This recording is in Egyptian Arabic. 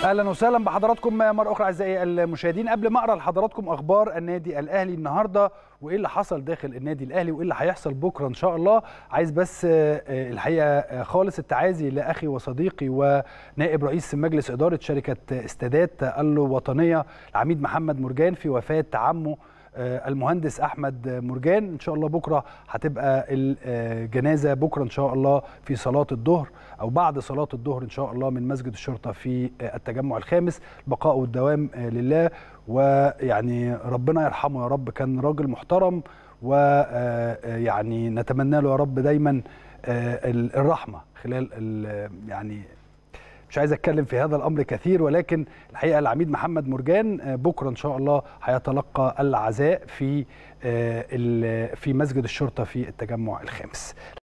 اهلا وسهلا بحضراتكم مره اخرى اعزائي المشاهدين قبل ما اقرا لحضراتكم اخبار النادي الاهلي النهارده وايه اللي حصل داخل النادي الاهلي وايه اللي هيحصل بكره ان شاء الله عايز بس الحقيقه خالص التعازي لاخي وصديقي ونائب رئيس مجلس اداره شركه استادات الوطنيه العميد محمد مرجان في وفاه عمه المهندس احمد مرجان ان شاء الله بكره هتبقى الجنازه بكره ان شاء الله في صلاه الظهر او بعد صلاه الظهر ان شاء الله من مسجد الشرطه في التجمع الخامس البقاء والدوام لله ويعني ربنا يرحمه يا رب كان راجل محترم ويعني نتمنى له يا رب دايما الرحمه خلال يعني مش عايز اتكلم في هذا الامر كثير ولكن الحقيقه العميد محمد مرجان بكره ان شاء الله هيتلقى العزاء في في مسجد الشرطه في التجمع الخامس